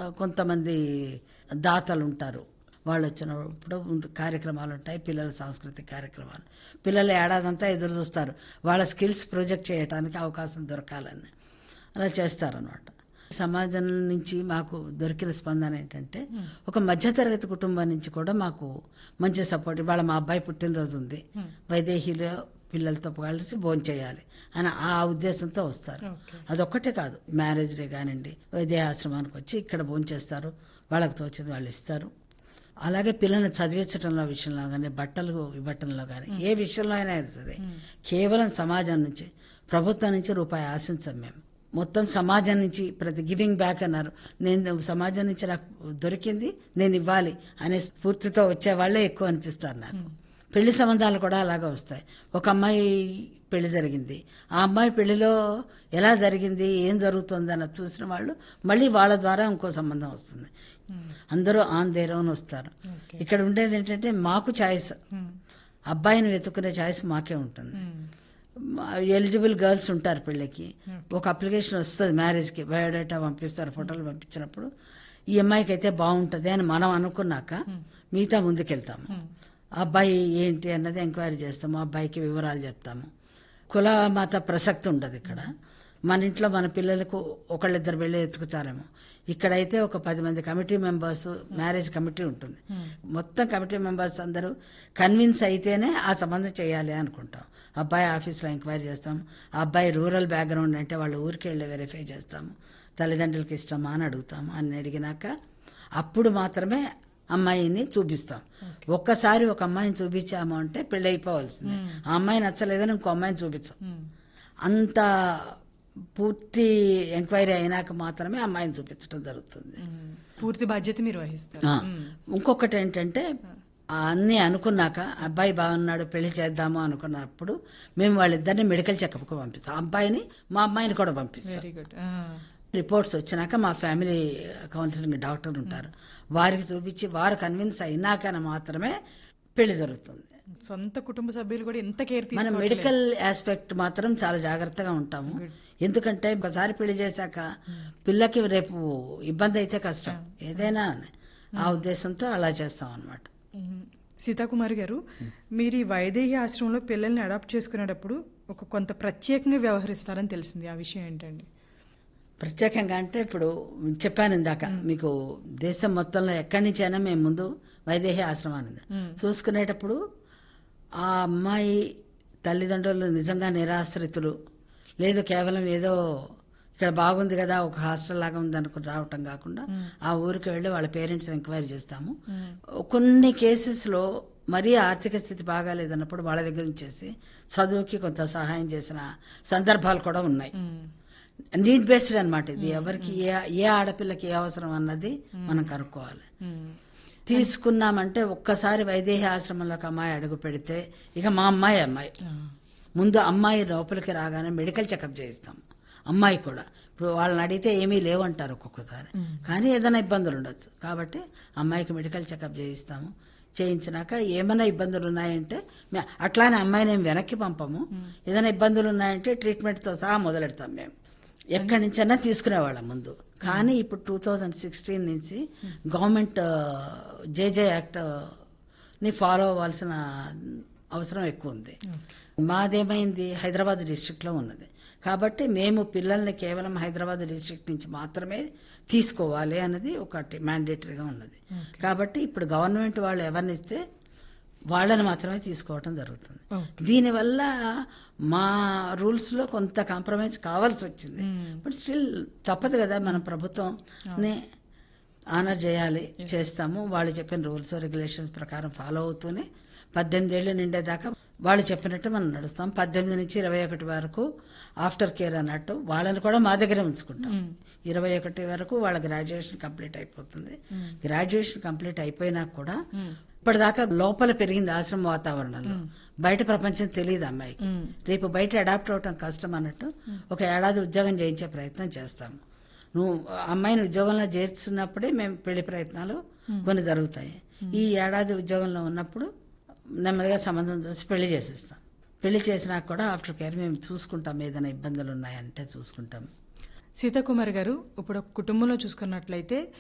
కొంతమంది దాతలు ఉంటారు వాళ్ళు వచ్చినప్పుడు కార్యక్రమాలు ఉంటాయి పిల్లల సాంస్కృతిక కార్యక్రమాలు పిల్లలు ఏడాదంతా ఎదురు చూస్తారు వాళ్ళ స్కిల్స్ ప్రొజెక్ట్ చేయడానికి అవకాశం దొరకాలని అలా చేస్తారనమాట సమాజం నుంచి మాకు దొరికిన స్పందన ఏంటంటే ఒక మధ్యతరగతి కుటుంబం నుంచి కూడా మాకు మంచి సపోర్ట్ ఇవాళ మా అబ్బాయి పుట్టినరోజు ఉంది వైదేహిలో పిల్లలతో కలిసి భోజనం చేయాలి అని ఆ ఉద్దేశంతో వస్తారు ఓకే అదొక్కటే కాదు మ్యారేజ్ డే కానివ్వండి వైద్యాశ్రమానికి వచ్చి ఇక్కడ భోంచేస్తారు వాళ్ళకి తోచింది వాళ్ళు ఇస్తారు అలాగే పిల్లల్ని చదివించడంలో విషయంలో కానీ బట్టలు ఇవ్వటంలో కానీ ఏ విషయంలో అయినా సరే కేవలం సమాజం నుంచి ప్రభుత్వం నుంచి రూపాయి ఆశించం మేము మొత్తం సమాజం నుంచి ప్రతి గివింగ్ బ్యాక్ అన్నారు నేను సమాజం నుంచి నాకు దొరికింది నేను ఇవ్వాలి అనే స్ఫూర్తితో వచ్చే వాళ్ళే ఎక్కువ అనిపిస్తారు నాకు పెళ్లి సంబంధాలు కూడా అలాగే వస్తాయి ఒక అమ్మాయి పెళ్లి జరిగింది ఆ అమ్మాయి పెళ్లిలో ఎలా జరిగింది ఏం జరుగుతుంది అన్నది చూసిన వాళ్ళు మళ్ళీ వాళ్ళ ద్వారా ఇంకో సంబంధం వస్తుంది అందరూ ఆన్ దేర్ ఓన్ వస్తారు ఓకే ఇక్కడ ఉండేది ఏంటంటే మాకు ఛాయిస్ అబ్బాయిని వెతుక్కునే ఛాయిస్ మాకే ఉంటుంది ఎలిజిబుల్ గర్ల్స్ ఉంటారు పెళ్ళికి ఒక అప్లికేషన్ వస్తుంది మ్యారేజ్కి బయోడేటా పంపిస్తారు ఫోటోలు పంపించినప్పుడు ఈ అమ్మాయికి అయితే బాగుంటుంది అని మనం అనుకున్నాక మిగతా ముందుకెళ్తాము ఆ అబ్బాయి ఏంటి అన్నది ఎంక్వైరీ చేస్తాము ఆ అబ్బాయికి వివరాలు చెప్తాము కుల మత ప్రసక్తి ఉండదు ఇక్కడ మన ఇంట్లో మన పిల్లలకు ఒకళ్ళిద్దరు వెళ్ళి ఎత్తుకుతారేమో ఇక్కడైతే ఒక పది మంది కమిటీ మెంబర్స్ మ్యారేజ్ కమిటీ ఉంటుంది మొత్తం కమిటీ మెంబర్స్ అందరూ కన్విన్స్ అయితేనే ఆ సంబంధం చేయాలి అనుకుంటాం అబ్బాయి ఆఫీస్లో ఎంక్వైరీ చేస్తాం ఆ అబ్బాయి రూరల్ బ్యాక్గ్రౌండ్ అంటే వాళ్ళ ఊరికి వెళ్ళి వెరిఫై చేస్తాము తల్లిదండ్రులకి ఇష్టమా అని అడుగుతాము అని అడిగినాక అప్పుడు మాత్రమే అమ్మాయిని చూపిస్తాం ఒక్కసారి ఒక అమ్మాయిని చూపించాము అంటే పెళ్ళి అయిపోవాల్సిందే ఆ అమ్మాయి నచ్చలేదని ఇంకో అమ్మాయిని చూపించాం అంత పూర్తి ఎంక్వైరీ అయినాక మాత్రమే అమ్మాయిని చూపించడం జరుగుతుంది పూర్తి బాధ్యత మీరు వహిస్తారు ఆ, ఇంకొకటి ఏంటంటే అన్నీ అనుకున్నాక అబ్బాయి బాగున్నాడు పెళ్లి చేద్దాము అనుకున్నప్పుడు మేము వాళ్ళిద్దరిని మెడికల్ చెకప్కి పంపిస్తాం అబ్బాయిని మా అమ్మాయిని కూడా పంపిస్తాం వెరీ గుడ్ రిపోర్ట్స్ వచ్చినాక మా ఫ్యామిలీ కౌన్సిలింగ్ డాక్టర్ ఉంటారు వారికి చూపించి వారు కన్విన్స్ అయినాక మాత్రమే పెళ్లి జరుగుతుంది సొంత కుటుంబ సభ్యులు కూడా ఎంత కేర్ మన తీసుకోవట్లేదు మెడికల్ ఆస్పెక్ట్ మాత్రం చాలా జాగ్రత్తగా ఉంటాము ఎందుకంటే ఒకసారి పెళ్లి చేశాక పిల్లకి రేపు ఇబ్బంది అయితే కష్టం ఏదైనా ఆ ఉద్దేశంతో అలా చేస్తాం అనమాట మ్మ్. సీతాకుమారి గారు మీరు ఈ వైదేహి ఆశ్రమంలో పిల్లల్ని అడాప్ట్ చేసుకునేటప్పుడు ఒక కొంత ప్రత్యేకంగా వ్యవహరిస్తారని తెలిసింది ఆ విషయం ఏంటండి ప్రత్యేకంగా అంటే ఇప్పుడు చెప్పాను ఇందాక మీకు దేశం మొత్తంలో ఎక్కడి నుంచైనా మేము ముందు వైదేహి ఆశ్రమాన్ని ఉంది. చూసుకునేటప్పుడు ఆ అమ్మాయి తల్లిదండ్రులు నిజంగా నిరాశ్రితులు లేదు కేవలం ఏదో ఇక్కడ బాగుంది కదా ఒక హాస్టల్ లాగా ఉంది అనుకుని రావటం కాకుండా ఆ ఊరికి వెళ్ళి వాళ్ళ పేరెంట్స్ ఎంక్వైరీ చేస్తాము కొన్ని కేసెస్లో మరీ ఆర్థిక స్థితి బాగాలేదన్నప్పుడు వాళ్ళ దగ్గర నుంచేసి చదువుకి కొంత సహాయం చేసిన సందర్భాలు కూడా ఉన్నాయి నీడ్ బేస్డ్ అన్నమాట ఇది ఎవరికి ఏ ఏ ఆడపిల్లకి ఏ అవసరం అన్నది మనం కనుక్కోవాలి తీసుకున్నామంటే ఒక్కసారి వైదేహి ఆశ్రమంలోకి అమ్మాయి అడుగు పెడితే ఇక మా అమ్మాయి అమ్మాయి ముందు అమ్మాయి లోపలికి రాగానే మెడికల్ చెకప్ చేయిస్తాం అమ్మాయి కూడా ఇప్పుడు వాళ్ళని అడిగితే ఏమీ లేవంటారు ఒక్కొక్కసారి కానీ ఏదైనా ఇబ్బందులు ఉండొచ్చు కాబట్టి అమ్మాయికి మెడికల్ చెకప్ చేయిస్తాము చేయించినాక ఏమైనా ఇబ్బందులు ఉన్నాయంటే మే- అట్లానే అమ్మాయిని ఏం వెనక్కి పంపము ఏదైనా ఇబ్బందులు ఉన్నాయంటే ట్రీట్మెంట్తో సహా మొదలెడతాం మేము ఎక్కడి నుంచైనా తీసుకునేవాళ్ళం ముందు కానీ ఇప్పుడు టూ థౌజండ్ సిక్స్టీన్ నుంచి గవర్నమెంట్ జేజే యాక్ట్ ని ఫాలో అవ్వాల్సిన అవసరం ఎక్కువ ఉంది మాదేమైంది హైదరాబాద్ డిస్ట్రిక్ట్ లో ఉన్నది కాబట్టి మేము పిల్లల్ని కేవలం హైదరాబాద్ డిస్ట్రిక్ట్ నుంచి మాత్రమే తీసుకోవాలి అన్నది ఒకటి మ్యాండేటరీగా ఉన్నది కాబట్టి ఇప్పుడు గవర్నమెంట్ వాళ్ళు ఎవరిని ఇస్తే వాళ్ళని మాత్రమే తీసుకోవటం జరుగుతుంది దీనివల్ల మా రూల్స్ లో కొంత కాంప్రమైజ్ కావాల్సి వచ్చింది బట్ స్టిల్ తప్పదు కదా మన ప్రభుత్వం ఆనర్ చేయాలి చేస్తాము వాళ్ళు చెప్పిన రూల్స్ రెగ్యులేషన్స్ ప్రకారం ఫాలో అవుతూనే పద్దెనిమిది ఏళ్ళు నిండేదాకా వాళ్ళు చెప్పినట్టు మనం నడుస్తాం పద్దెనిమిది నుంచి ఇరవై ఒకటి వరకు ఆఫ్టర్ కేర్ అన్నట్టు వాళ్ళని కూడా మా దగ్గరే ఉంచుకుంటాం ఇరవై ఒకటి వరకు వాళ్ళ గ్రాడ్యుయేషన్ కంప్లీట్ అయిపోతుంది గ్రాడ్యుయేషన్ కంప్లీట్ అయిపోయినా కూడా ఇప్పటిదాకా లోపల పెరిగింది ఆశ్రమ వాతావరణంలో బయట ప్రపంచం తెలియదు అమ్మాయికి రేపు బయట అడాప్ట్ అవటం కష్టం అన్నట్టు ఒక ఏడాది ఉద్యోగం చేయించే ప్రయత్నం చేస్తాము నువ్వు అమ్మాయిని ఉద్యోగంలో చేర్చున్నప్పుడే మేము పెళ్లి ప్రయత్నాలు కొన్ని జరుగుతాయి ఈ ఏడాది ఉద్యోగంలో ఉన్నప్పుడు నెమ్మదిగా సంబంధం చూసి పెళ్లి చేసేస్తాం పెళ్లి చేసినా కూడా ఆఫ్టర్ కేర్ మేము చూసుకుంటాం ఏదైనా ఇబ్బందులు ఉన్నాయంటే చూసుకుంటాం సీతాకుమారి గారు ఇప్పుడు ఒక కుటుంబంలో చూసుకున్నట్లయితే